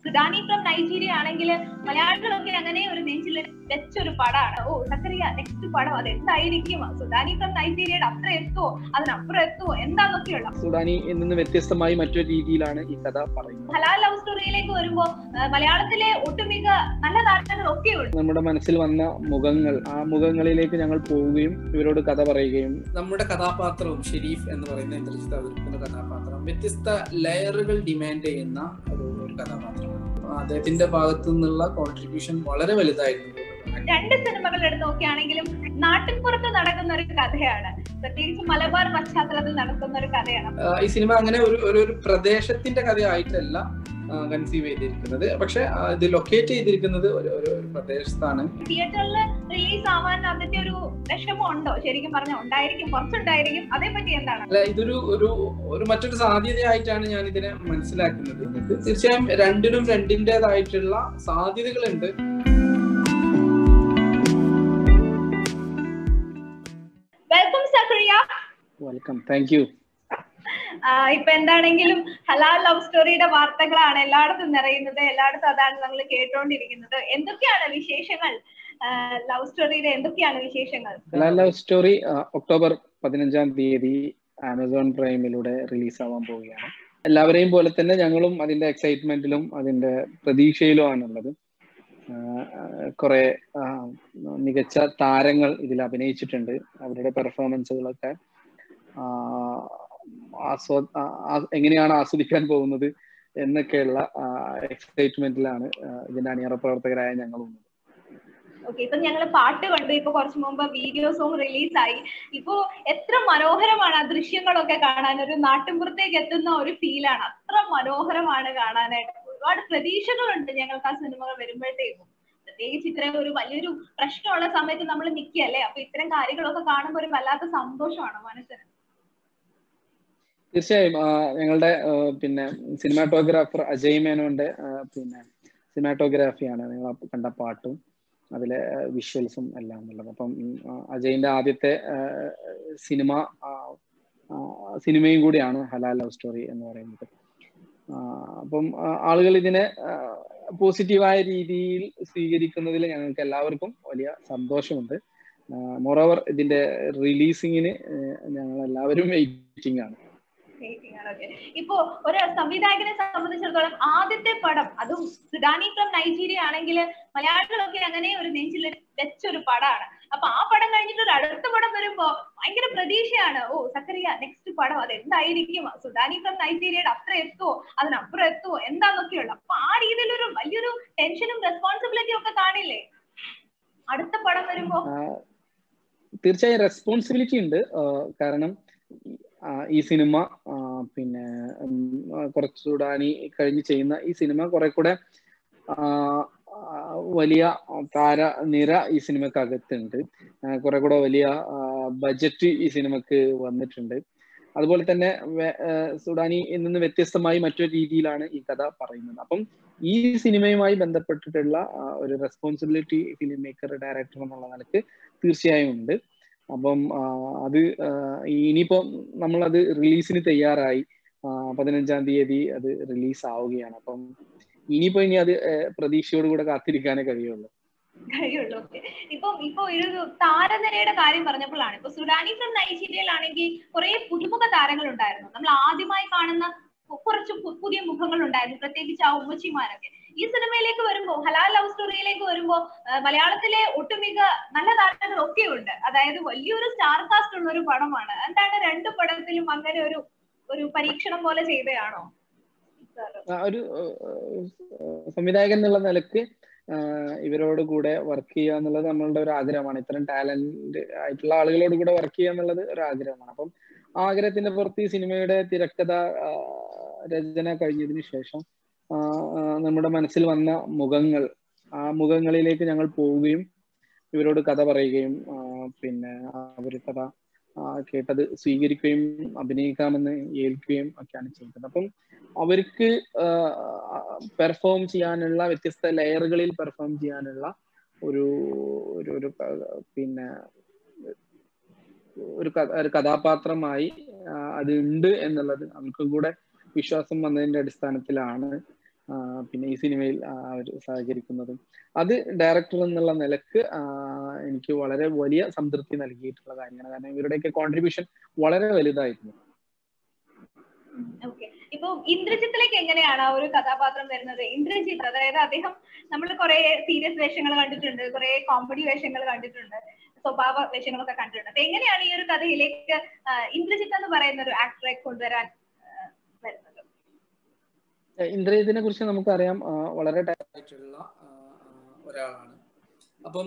Sudani from Nigeria ആണെങ്കിൽ മലയാളികളൊക്കെ അങ്ങനെ ഒരു നെഞ്ചിൽ വെച്ചൊരു പടമാണ് ഓ സക്കറിയ നെക്സ്റ്റ് പടം അത് എന്തായിരിക്കും സുഡാനി ഫ്രം നൈജീരിയയുടെ അത്ര എത്തുമോ അതിനപ്പുറം എത്തുമോ എന്താന്നൊക്കെയുള്ള സുഡാനിയിൽ നിന്ന് വ്യത്യസ്തമായി മറ്റൊരു രീതിയിലാണ് ഈ കഥ പറയുന്നത് ഹലാൽ ലവ് സ്റ്റോറിയിലേക്ക് വരുമ്പോ ആ, മലയാളത്തിലെ ഒട്ടുമിക്ക നല്ല താരങ്ങളൊക്കെ ഉണ്ട് നമ്മുടെ മനസ്സിൽ വന്ന മുഖങ്ങൾ ആ മുഖങ്ങളിലേക്ക് ഞങ്ങൾ പോവുകയും ഇവരോട് കഥ പറയുകയും നമ്മുടെ കഥാപാത്രവും ഷെരീഫ് എന്ന് പറയുന്ന ഇന്ദ്രജിത്ത് അവതരിക്കുന്ന കഥാപാത്രം വ്യത്യസ്ത ലെയറുകൾ ഡിമാൻഡ് ചെയ്യുന്ന ഒരു ഒരു കഥാപാത്രമാണ് അദ്ദേഹത്തിന്റെ ഭാഗത്തു നിന്നുള്ള കോൺട്രിബ്യൂഷൻ വളരെ വലുതായിരുന്നു രണ്ട് സിനിമകൾ എടുത്ത് നോക്കുകയാണെങ്കിലും നാട്ടിൻപുറത്ത് നടക്കുന്ന ഒരു കഥയാണ് പ്രത്യേകിച്ച് മലബാർ പശ്ചാത്തലത്തിൽ നടക്കുന്ന ഒരു കഥയാണ് ആ, ഈ സിനിമ അങ്ങനെ ഒരു ഒരു ഒരു പ്രദേശത്തിന്റെ കഥയായിട്ടല്ല കൺസീവ് ചെയ്തിരിക്കുന്നത് പക്ഷെ ആ, ഇത് ലൊക്കേറ്റ് ചെയ്തിരിക്കുന്നത് ഒരു ഒരു ഒരു പ്രദേശത്താണ് തിയേറ്ററിൽ റിലീസ് ആവാൻ അതിന്റെ ഒരു വിഷമം ഉണ്ടോ ശരിക്കും പറഞ്ഞാൽ ഉണ്ടായിരിക്കും കുറച്ചുണ്ടായിരിക്കും അതേപറ്റി എന്താണ് അല്ല ഇതൊരു ഒരു ഒരു മറ്റൊരു സാധ്യതയായിട്ടാണ് ഞാൻ ഇതിനെ മനസ്സിലാക്കുന്നത് ഇത് തീർച്ചയായും രണ്ടിനും രണ്ടിൻ്റെതായിട്ടുള്ള സാധ്യതകളുണ്ട് welcome Zakariya welcome thank you ഇപ്പൊ എന്താണെങ്കിലും ഹലാൽ ലവ് സ്റ്റോറിയുടെ വാർത്തകളാണ് എല്ലായിടത്തും നിറയുന്നത് എല്ലായിടത്തും അതാണ് നമ്മൾ കേട്ടോണ്ടിരിക്കുന്നത് എന്തൊക്കെയാണ് വിശേഷങ്ങൾ ലവ് സ്റ്റോറിയുടെ എന്തൊക്കെയാണ് വിശേഷങ്ങൾ ലവ് സ്റ്റോറി ഒക്ടോബർ പതിനഞ്ചാം തീയതി ആമസോൺ പ്രൈമിലൂടെ റിലീസ് ആവാൻ പോവുകയാണ് എല്ലാവരെയും പോലെ തന്നെ ഞങ്ങളും അതിന്റെ എക്സൈറ്റ്മെന്റിലും അതിന്റെ പ്രതീക്ഷയിലുമാണുള്ളത് കുറെ മികച്ച താരങ്ങൾ ഇതിൽ അഭിനയിച്ചിട്ടുണ്ട് അവരുടെ പെർഫോമൻസുകളൊക്കെ ആസ്വ ആ- എങ്ങനെയാണ് ആസ്വദിക്കാൻ പോകുന്നത് എന്നൊക്കെയുള്ള എക്സൈറ്റ്മെന്റിലാണ് ഇതിന്റെ അണിയറ പ്രവർത്തകരായ ഞങ്ങളും ഓക്കെ ഇപ്പൊ ഞങ്ങൾ പാട്ട് കണ്ടു ഇപ്പൊ കുറച്ചു മുമ്പ് വീഡിയോ സോങ് റിലീസായി ഇപ്പൊ എത്ര മനോഹരമാണ് ആ ദൃശ്യങ്ങളൊക്കെ കാണാൻ ഒരു നാട്ടിൻപുറത്തേക്ക് എത്തുന്ന ഒരു ഫീലാണ് അത്ര മനോഹരമാണ് കാണാനായിട്ട് ഒരുപാട് പ്രതീക്ഷകളുണ്ട് ഞങ്ങൾക്ക് ആ സിനിമകൾ വരുമ്പോഴത്തേക്കും പ്രത്യേകിച്ച് ഇത്രയും ഒരു വലിയൊരു പ്രശ്നമുള്ള സമയത്ത് നമ്മൾ നിൽക്കുകയല്ലേ അപ്പൊ ഇത്തരം കാര്യങ്ങളൊക്കെ കാണുമ്പോൾ ഒരു വല്ലാത്ത സന്തോഷമാണ് മനസ്സിന് തീർച്ചയായും ആ, ഞങ്ങളുടെ ആ, പിന്നെ സിനിമാറ്റോഗ്രാഫർ അജയ് മേനോന്റെ ആ, പിന്നെ സിനിമാറ്റോഗ്രാഫിയാണ് നിങ്ങൾ ആ കണ്ട പാട്ടും അതിലെ വിഷ്വൽസും എല്ലാം ഉള്ളത് അപ്പം ഉം, ആ, അജയിന്റെ ആദ്യത്തെ ആ, സിനിമ ആ, ആ, സിനിമയും കൂടിയാണ് ഹലാൽ ലവ് സ്റ്റോറി എന്ന് പറയുന്നത് ആ, അപ്പം ആ, ആളുകൾ ഇതിനെ പോസിറ്റീവായ രീതിയിൽ സ്വീകരിക്കുന്നതിൽ ഞങ്ങൾക്ക് എല്ലാവർക്കും വലിയ സന്തോഷമുണ്ട് മോറോവർ ഇതിന്റെ റിലീസിങ്ങിന് ഞങ്ങൾ എല്ലാവരും വെയിറ്റിംഗ് ആണ് Hating ആണ്, okay. ഇപ്പോ ഒരു സംവിധായകനെ സംബന്ധിച്ചിടത്തോളം ആദ്യത്തെ പടം അതും സുഡാനി ഫ്രം നൈജീരിയ ആണെങ്കിൽ മലയാളികളൊക്കെ അങ്ങനെ ഒരു നെഞ്ചിൽ വെച്ചൊരു പടമാണ് അപ്പൊ ആ പടം കഴിഞ്ഞിട്ട് ഒരു അടുത്ത പടം വരുമ്പോ ഭയങ്കര പ്രതീക്ഷയാണ് ഓ സക്കറിയ നെക്സ്റ്റ് പടം അത് എന്തായിരിക്കും സുഡാനി ഫ്രം നൈജീരിയയുടെ അത്ര എത്തുമോ അതിനപ്പുറം എത്തുമോ എന്താന്നൊക്കെയുള്ള അപ്പൊ ആ രീതിയിൽ ഒരു വലിയൊരു ടെൻഷനും റെസ്പോൺസിബിലിറ്റിയും ഒക്കെ കാണില്ലേ അടുത്ത പടം വരുമ്പോ ആ, തീർച്ചയായും റെസ്പോൺസിബിലിറ്റി ഉണ്ട് ആ, കാരണം ആ, ഈ സിനിമ ആ, പിന്നെ ഉം, ആ, കുറച്ചുകൂടെ അണി കഴിഞ്ഞ് ചെയ്യുന്ന ഈ സിനിമ കുറെ കൂടെ ആ, ആ, വലിയ താര നിര ഈ സിനിമക്കകത്തുണ്ട് ആ, കുറെ കൂടെ വലിയ ബജറ്റ് ഈ സിനിമക്ക് വന്നിട്ടുണ്ട് അതുപോലെ തന്നെ വേ- ആ, സുഡാനി നിന്ന് വ്യത്യസ്തമായി മറ്റൊരു രീതിയിലാണ് ഈ കഥ പറയുന്നത് അപ്പം ഈ സിനിമയുമായി ബന്ധപ്പെട്ടിട്ടുള്ള ആ, ഒരു റെസ്പോൺസിബിലിറ്റി ഫിലിം മേക്കർ ഡയറക്ടർ എന്നുള്ള നിലക്ക് തീർച്ചയായും ഉണ്ട് അപ്പം ആ, അത് ആ, ഇനിയിപ്പം നമ്മളത് റിലീസിന് തയ്യാറായി ആ, പതിനഞ്ചാം തീയതി അത് റിലീസ് ആവുകയാണ് അപ്പം ഇനിയിപ്പോ ഇനി അത് ഏ, പ്രതീക്ഷയോടുകൂടെ കാത്തിരിക്കാനേ കഴിയുള്ളൂ കഴിയുള്ളൂ ഓക്കെ ഇപ്പൊ ഇപ്പൊ ഒരു താരനിരയുടെ കാര്യം പറഞ്ഞപ്പോഴാണ് ഇപ്പൊ സുഡാനി ഫ്രം നൈജീരിയയിലാണെങ്കിൽ കുറെ പുതുമുഖ താരങ്ങൾ ഉണ്ടായിരുന്നു നമ്മൾ ആദ്യമായി കാണുന്ന കു- കുറച്ച് പു- പുതിയ മുഖങ്ങൾ ഉണ്ടായിരുന്നു പ്രത്യേകിച്ച് ആ ഉമ്മച്ചിമാരൊക്കെ ഈ സിനിമയിലേക്ക് വരുമ്പോ ഹലാൽ ലവ് സ്റ്റോറിയിലേക്ക് വരുമ്പോ ആ, മലയാളത്തിലെ ഒട്ടുമിക്ക നല്ല താരങ്ങൾ ഒക്കെ ഉണ്ട് അതായത് വലിയൊരു സ്റ്റാർ കാസ്റ്റ് ഉള്ള ഒരു പടമാണ് എന്താണ് രണ്ട് പടത്തിലും അങ്ങനെ ഒരു ഒരു പരീക്ഷണം പോലെ ചെയ്തതാണോ ആ, ഒരു ഏ, സംവിധായകൻ എന്നുള്ള നിലക്ക് ആ, ഇവരോട് കൂടെ വർക്ക് ചെയ്യുക എന്നുള്ളത് നമ്മളുടെ ഒരു ആഗ്രഹമാണ് ഇത്തരം ടാലന്റ് ആയിട്ടുള്ള ആളുകളോട് കൂടെ വർക്ക് ചെയ്യുക എന്നുള്ളത് ഒരു ആഗ്രഹമാണ് അപ്പം ആ ആഗ്രഹത്തിന്റെ പുറത്ത് ഈ സിനിമയുടെ തിരക്കഥ ആ, രചന കഴിഞ്ഞതിന് ശേഷം ആ, ആ, നമ്മുടെ മനസ്സിൽ വന്ന മുഖങ്ങൾ ആ മുഖങ്ങളിലേക്ക് ഞങ്ങൾ പോവുകയും ഇവരോട് കഥ പറയുകയും ആ, പിന്നെ അവർ കഥ ആ, കേട്ടത് സ്വീകരിക്കുകയും അഭിനയിക്കാമെന്ന് ഏൽക്കുകയും ഒക്കെയാണ് ചെയ്തത് അപ്പം അവർക്ക് പെർഫോം ചെയ്യാനുള്ള വ്യത്യസ്ത ലെയറുകളിൽ പെർഫോം ചെയ്യാനുള്ള ഒരു ഒരു ഒരു ക- പിന്നെ ഒരു ക- ഒരു കഥാപാത്രമായി ആ, അത് ഉണ്ട് എന്നുള്ളത് നമുക്കും കൂടെ വിശ്വാസം വന്നതിന്റെ അടിസ്ഥാനത്തിലാണ് പിന്നെ ഈ സിനിമയിൽ അവർ സഹകരിക്കുന്നതും അത് ഡയറക്ടർ എന്നുള്ള നിലക്ക് എനിക്ക് വളരെ വലിയ സംതൃപ്തി നൽകിയിട്ടുള്ള കാര്യമാണ് കാരണം ഇവരുടെയൊക്കെ കോൺട്രിബ്യൂഷൻ വളരെ വലുതായിരുന്നു ഓക്കെ ഇപ്പൊ ഇന്ദ്രജിത്തിലേക്ക് എങ്ങനെയാണ് ആ ഒരു കഥാപാത്രം വരുന്നത് ഇന്ദ്രജിത്ത് അതായത് അദ്ദേഹം നമ്മൾ കുറെ സീരിയസ് വേഷങ്ങൾ കണ്ടിട്ടുണ്ട് കുറെ കോമഡി വേഷങ്ങൾ കണ്ടിട്ടുണ്ട് സ്വഭാവ വേഷങ്ങളൊക്കെ കണ്ടിട്ടുണ്ട് അപ്പൊ എങ്ങനെയാണ് ഈ ഒരു കഥയിലേക്ക് ഇന്ദ്രജിത്ത് എന്ന് പറയുന്ന ഒരു ആക്ടറെ കൊണ്ടുവരാൻ വരുന്നത് ഇന്ദ്രജിത്തിനെ കുറിച്ച് നമുക്കറിയാം വളരെ ആയിട്ടുള്ള ഒരാളാണ് അപ്പം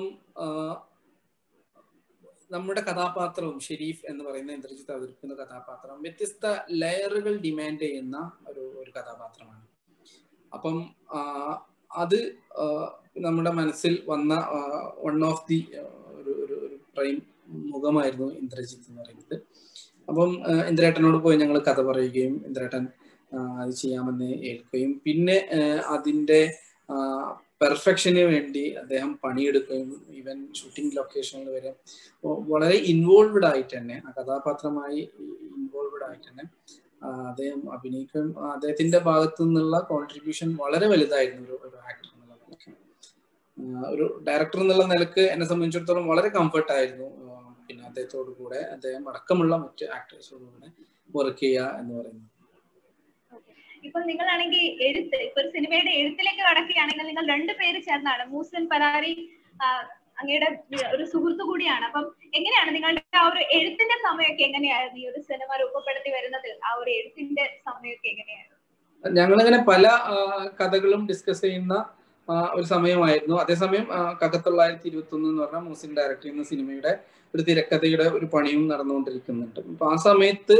നമ്മുടെ കഥാപാത്രവും ഷെരീഫ് എന്ന് പറയുന്ന ഇന്ദ്രജിത്ത് അവതരിപ്പിക്കുന്ന കഥാപാത്രം വ്യത്യസ്ത ലെയറുകൾ ഡിമാൻഡ് ചെയ്യുന്ന ഒരു ഒരു കഥാപാത്രമാണ് അപ്പം അത് നമ്മുടെ മനസ്സിൽ വന്ന വൺ ഓഫ് ദി ഒരു ഒരു ഒരു പ്രൈം മുഖമായിരുന്നു ഇന്ദ്രജിത്ത് എന്ന് പറയുന്നത് അപ്പം ഇന്ദ്രേട്ടനോട് പോയി ഞങ്ങൾ കഥ പറയുകയും ഇന്ദ്രേട്ടൻ അത് ചെയ്യാമെന്ന് ഏൽക്കുകയും പിന്നെ അതിൻ്റെ പെർഫെക്ഷന് വേണ്ടി അദ്ദേഹം പണിയെടുക്കുകയും ഈവൻ ഷൂട്ടിംഗ് ലൊക്കേഷനിൽ വരെ വളരെ ഇൻവോൾവ്ഡ് ആയിട്ട് തന്നെ ആ കഥാപാത്രമായി ഇൻവോൾവ്ഡ് ആയിട്ട് തന്നെ അദ്ദേഹം അഭിനയിക്കുകയും അദ്ദേഹത്തിന്റെ ഭാഗത്തു നിന്നുള്ള കോൺട്രിബ്യൂഷൻ വളരെ വലുതായിരുന്നു ഒരു ഒരു ആക്ടർ എന്നുള്ള നിലയ്ക്ക് ഒരു ഡയറക്ടർ എന്നുള്ള നിലക്ക് എന്നെ സംബന്ധിച്ചിടത്തോളം വളരെ കംഫർട്ടായിരുന്നു പിന്നെ അദ്ദേഹത്തോടു കൂടെ അദ്ദേഹം അടക്കമുള്ള മറ്റ് ആക്ടേഴ്സോടു കൂടെ വർക്ക് ചെയ്യുക എന്ന് പറയുന്നത് ഇപ്പൊ നിങ്ങളാണെങ്കിൽ എഴുത്ത് ഇപ്പൊ ഒരു സിനിമയുടെ എഴുത്തിലേക്ക് കടക്കുകയാണെങ്കിൽ നിങ്ങൾ രണ്ടുപേര് ചേർന്നാണ് മൂസൻ പരാരി അങ്ങയുടെ ഒരു സുഹൃത്തു കൂടിയാണ് അപ്പം എങ്ങനെയാണ് നിങ്ങളുടെ ആ ഒരു എഴുത്തിന്റെ സമയമൊക്കെ എങ്ങനെയായിരുന്നു ഈ ഒരു സിനിമ രൂപപ്പെടുത്തി വരുന്നതിൽ ആ ഒരു എഴുത്തിന്റെ സമയമൊക്കെ എങ്ങനെയായിരുന്നു ഞങ്ങളിങ്ങനെ പല കഥകളും ഡിസ്കസ് ചെയ്യുന്ന ഒരു സമയമായിരുന്നു അതേസമയം കകത്തൊള്ളായിരത്തി ഇരുപത്തി ഒന്ന് എന്ന് പറഞ്ഞാൽ മൂസിൻ ഡയറക്ടർ ചെയ്യുന്ന സിനിമയുടെ ഒരു തിരക്കഥയുടെ ഒരു പണിയും നടന്നുകൊണ്ടിരിക്കുന്നുണ്ട് അപ്പൊ ആ സമയത്ത്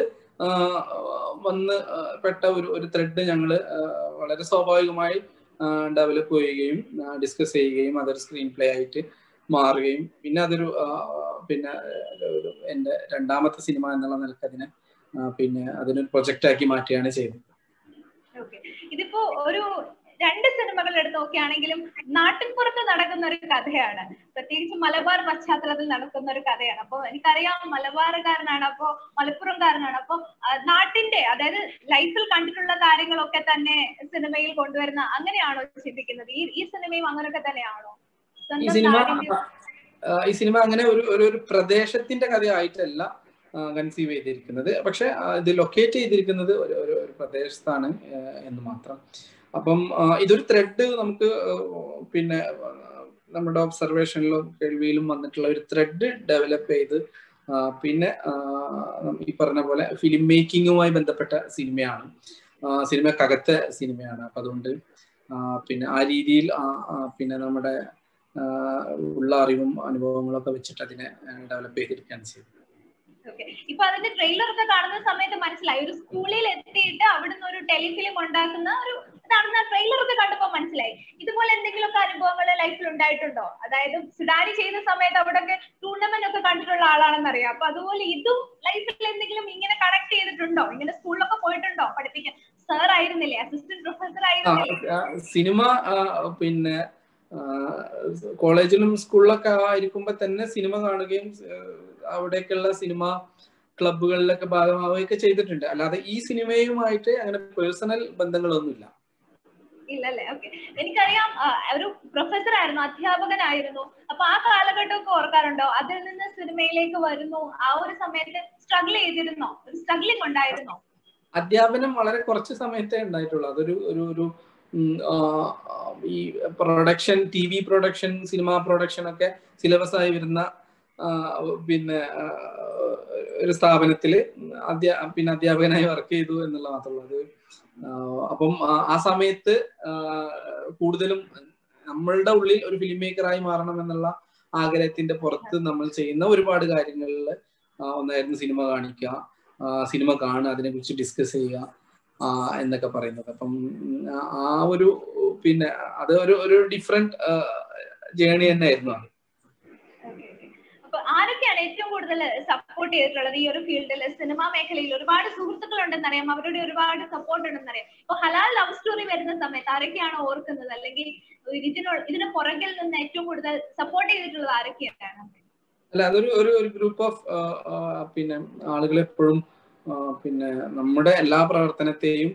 വന്ന് പെട്ട ഒരു ഒരു ത്രെഡ് ഞങ്ങൾ വളരെ സ്വാഭാവികമായി ഡെവലപ്പ് ചെയ്യുകയും ഡിസ്കസ് ചെയ്യുകയും അതൊരു സ്ക്രീൻ പ്ലേ ആയിട്ട് മാറുകയും പിന്നെ അതൊരു പിന്നെ എൻ്റെ രണ്ടാമത്തെ സിനിമ എന്നുള്ള നിലക്ക് അതിനെ പിന്നെ അതിനൊരു പ്രൊജക്റ്റ് ആക്കി മാറ്റുകയാണ് ചെയ്തത് ഇതിപ്പോ ഒരു രണ്ട് സിനിമകൾ എടുത്ത് നോക്കുകയാണെങ്കിലും നാട്ടിൻപുറത്ത് നടക്കുന്ന ഒരു കഥയാണ് പ്രത്യേകിച്ച് മലബാർ പശ്ചാത്തലത്തിൽ നടക്കുന്ന ഒരു കഥയാണ് അപ്പൊ എനിക്കറിയാം മലബാറുകാരനാണ് അപ്പൊ മലപ്പുറംകാരനാണ് അപ്പൊ നാട്ടിന്റെ അതായത് ലൈഫിൽ കണ്ടിട്ടുള്ള കാര്യങ്ങളൊക്കെ തന്നെ സിനിമയിൽ കൊണ്ടുവരുന്ന അങ്ങനെയാണോ ചിന്തിക്കുന്നത് ഈ ഈ സിനിമയും അങ്ങനെയൊക്കെ തന്നെയാണോ ഈ സിനിമ ഈ സിനിമ അങ്ങനെ ഒരു ഒരു പ്രദേശത്തിന്റെ കഥയായിട്ടല്ല കൺസീവ് ചെയ്തിരിക്കുന്നത് പക്ഷെ ഇത് ലൊക്കേറ്റ് ചെയ്തിരിക്കുന്നത് ഒരു ഒരു പ്രദേശത്താണ് എന്ന് മാത്രം അപ്പം ഇതൊരു ത്രെഡ് നമുക്ക് പിന്നെ നമ്മുടെ ഒബ്സർവേഷനിലും കേൾവിയിലും വന്നിട്ടുള്ള ഒരു ത്രെഡ് ഡെവലപ്പ് ചെയ്ത് പിന്നെ ഈ പറഞ്ഞ പോലെ ഫിലിം മേക്കിങ്ങുമായി ബന്ധപ്പെട്ട സിനിമയാണ് സിനിമക്കകത്തെ സിനിമയാണ് അപ്പൊ അതുകൊണ്ട് പിന്നെ ആ രീതിയിൽ പിന്നെ നമ്മുടെ ഉള്ള അറിവും അനുഭവങ്ങളും ഒക്കെ വെച്ചിട്ട് അതിനെ ഡെവലപ്പ് ചെയ്തിരിക്കുകയാണ് ചെയ്തത് ഇപ്പൊ അതിന്റെ ട്രെയിലർ ഒക്കെ കാണുന്ന സമയത്ത് മനസ്സിലായി ഒരു സ്കൂളിൽ എത്തിയിട്ട് അവിടുന്ന് ഒരു ടെലിഫിലിം ഉണ്ടാക്കുന്ന ഒരു ഇതാണെന്ന് ട്രെയിലർ ഒക്കെ കണ്ടപ്പോ മനസ്സിലായി ഇതുപോലെ എന്തെങ്കിലുമൊക്കെ അനുഭവങ്ങൾ ലൈഫിൽ ഉണ്ടായിട്ടുണ്ടോ അതായത് സുഡാനി ചെയ്യുന്ന സമയത്ത് അവിടെ ഒക്കെ ടൂർണമെന്റ് ഒക്കെ കണ്ടിട്ടുള്ള ആളാണെന്ന് അറിയാം അപ്പൊ അതുപോലെ ഇതും ലൈഫിൽ എന്തെങ്കിലും ഇങ്ങനെ കണക്ട് ചെയ്തിട്ടുണ്ടോ ഇങ്ങനെ സ്കൂളിലൊക്കെ പോയിട്ടുണ്ടോ പഠിപ്പിക്കാൻ സാർ ആയിരുന്നില്ലേ അസിസ്റ്റന്റ് പ്രൊഫസർ ആയിരുന്നില്ലേ സിനിമ പിന്നെ കോളേജിലും സ്കൂളിലൊക്കെ ആയിരിക്കുമ്പോ തന്നെ സിനിമ കാണുകയും അവിടേക്കുള്ള സിനിമ ക്ലബുകളിലൊക്കെ ഭാഗമാവുകയൊക്കെ ചെയ്തിട്ടുണ്ട് അല്ലാതെ ഈ സിനിമയുമായിട്ട് അങ്ങനെ പേഴ്സണൽ ബന്ധങ്ങളൊന്നുമില്ല ഇല്ലല്ലേ ഓക്കെ എനിക്കറിയാം ഒരു പ്രൊഫസർ ആയിരുന്നു അധ്യാപകനായിരുന്നു അപ്പൊ ആ കാലഘട്ടമൊക്കെ ഓർക്കാറുണ്ടോ അതിൽ നിന്ന് സിനിമയിലേക്ക് വരുന്നു ആ ഒരു സമയത്ത് സ്ട്രഗിൾ ചെയ്തിരുന്നോ ഒരു സ്ട്രഗ്ലിംഗ് ഉണ്ടായിരുന്നോ അധ്യാപനം വളരെ കുറച്ച് സമയത്തേ ഉണ്ടായിട്ടുള്ളൂ അതൊരു ഒരു ഒരു ഈ production T V production cinema production ഒക്കെ സിലബസ് ആയി വരുന്ന പിന്നെ ഒരു സ്ഥാപനത്തിൽ അധ്യാ പിന്നെ അധ്യാപകനായി വർക്ക് ചെയ്തു എന്നുള്ള മാത്രമുള്ളത് അപ്പം ആ സമയത്ത് കൂടുതലും നമ്മളുടെ ഉള്ളിൽ ഒരു ഫിലിം മേക്കറായി മാറണം എന്നുള്ള ആഗ്രഹത്തിന്റെ പുറത്ത് നമ്മൾ ചെയ്യുന്ന ഒരുപാട് കാര്യങ്ങളിൽ ഒന്നായിരുന്നു സിനിമ കാണിക്കുക സിനിമ കാണുക അതിനെക്കുറിച്ച് ഡിസ്കസ് ചെയ്യുക എന്നൊക്കെ പറയുന്നത് അപ്പം ആ ഒരു പിന്നെ അത് ഒരു ഒരു ഡിഫറെന്റ് ജേണി തന്നെ ആയിരുന്നു അത് അപ്പൊ ആരൊക്കെയാണ് ഏറ്റവും കൂടുതൽ സപ്പോർട്ട് ചെയ്തിട്ടുള്ളത് ഈ ഒരു ഫീൽഡിൽ സിനിമാ മേഖലയിൽ ഒരുപാട് സുഹൃത്തുക്കൾ ഉണ്ടെന്നറിയാം അവരുടെ ഒരുപാട് സപ്പോർട്ട് ഉണ്ടെന്നറിയാം ഇപ്പൊ ഹലാൽ ലവ് സ്റ്റോറി വരുന്ന സമയത്ത് ആരൊക്കെയാണ് ഓർക്കുന്നത് അല്ലെങ്കിൽ ഇതിനോ ഇതിന് പുറകിൽ നിന്ന് ഏറ്റവും കൂടുതൽ സപ്പോർട്ട് ചെയ്തിട്ടുള്ളത് ആരൊക്കെയാണ് അല്ല അതൊരു ഒരു ഒരു ഗ്രൂപ്പ് ഓഫ് പിന്നെ ആളുകൾ എപ്പോഴും പിന്നെ നമ്മുടെ എല്ലാ പ്രവർത്തനത്തെയും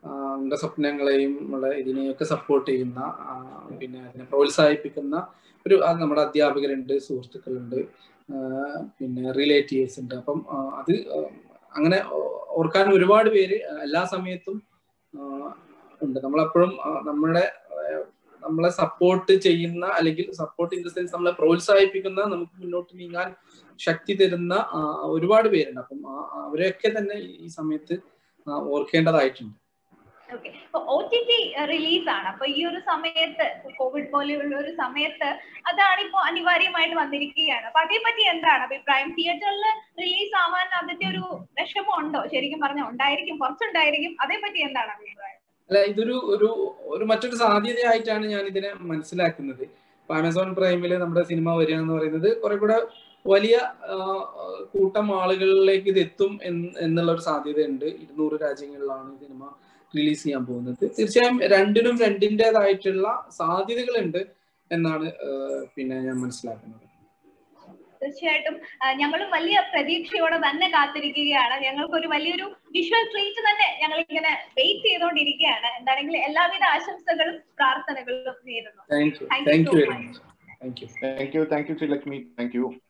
ആ, നമ്മുടെ സ്വപ്നങ്ങളെയും നമ്മുടെ ഇതിനെയൊക്കെ സപ്പോർട്ട് ചെയ്യുന്ന ആ, പിന്നെ അതിനെ പ്രോത്സാഹിപ്പിക്കുന്ന ഒരു ആ, നമ്മുടെ അധ്യാപകരുണ്ട് സുഹൃത്തുക്കളുണ്ട് ആ, പിന്നെ റിലേറ്റീവ്സ് ഉണ്ട് അപ്പം ആ, അത് ആ, അങ്ങനെ ഓ- ഓർക്കാൻ ഒരുപാട് പേര് എല്ലാ സമയത്തും ആ, ഉണ്ട് നമ്മളെപ്പോഴും ആ, നമ്മുടെ ആ, നമ്മളെ സപ്പോർട്ട് ചെയ്യുന്ന അല്ലെങ്കിൽ സപ്പോർട്ട് ഇൻ ദ സെൻസ് നമ്മളെ പ്രോത്സാഹിപ്പിക്കുന്ന നമുക്ക് മുന്നോട്ട് നീങ്ങാൻ ശക്തി തരുന്ന ആ, ഒരുപാട് പേരുണ്ട് അപ്പം ആ- അവരെയൊക്കെ തന്നെ ഈ- ഈ സമയത്ത് ആ, ഓർക്കേണ്ടതായിട്ടുണ്ട് ഓക്കെ അപ്പൊ ഒ ടി ടി റിലീസ് ആണ് അപ്പൊ ഈ ഒരു സമയത്ത് കോവിഡ് പോലെയുള്ള ഒരു സമയത്ത് അതാണ് ഇപ്പോ അനിവാര്യമായിട്ട് വന്നിരിക്കുകയാണ് അപ്പൊ അതേപറ്റി എന്താണ് അഭിപ്രായം തിയേറ്ററിൽ റിലീസ് ആവാൻ അതിന്റെ ഒരു വിഷമം ഉണ്ടോ ശരിക്കും പറഞ്ഞാൽ ഉണ്ടായിരിക്കും കുറച്ചുണ്ടായിരിക്കും അതേപറ്റി എന്താണ് അഭിപ്രായം അല്ല ഇതൊരു ഒരു ഒരു മറ്റൊരു സാധ്യതയായിട്ടാണ് ഞാൻ ഇതിനെ മനസ്സിലാക്കുന്നത് ഇപ്പൊ ആമസോൺ പ്രൈമില് നമ്മുടെ സിനിമ വരിക എന്ന് പറയുന്നത് കുറെ കൂടെ വലിയ ആ, കൂട്ടം ആളുകളിലേക്ക് ഇത് എത്തും എന്ന് എന്നുള്ള ഒരു സാധ്യതയുണ്ട് ഇരുന്നൂറ് രാജ്യങ്ങളിലാണ് ഈ സിനിമ റിലീസ് ചെയ്യാൻ പോകുന്നത് തീർച്ചയായും രണ്ടിനും രണ്ടിൻ്റെതായിട്ടുള്ള സാധ്യതകളുണ്ട് എന്നാണ് ആ, പിന്നെ ഞാൻ മനസ്സിലാക്കുന്നത് തീർച്ചയായിട്ടും ഞങ്ങളും വലിയ പ്രതീക്ഷയോടെ തന്നെ കാത്തിരിക്കുകയാണ് ഞങ്ങൾക്ക് ഒരു വലിയൊരു വിഷ്വൽ ട്രീറ്റ് തന്നെ ഞങ്ങൾ ഇങ്ങനെ വെയിറ്റ് ചെയ്തുകൊണ്ടിരിക്കുകയാണ് എന്താണെങ്കിലും എല്ലാവിധ ആശംസകളും പ്രാർത്ഥനകളും നേരുന്നു thank you Thank you thank so you very much. Much thank you Thank you. Thank you, Sri Lakshmi. Thank you.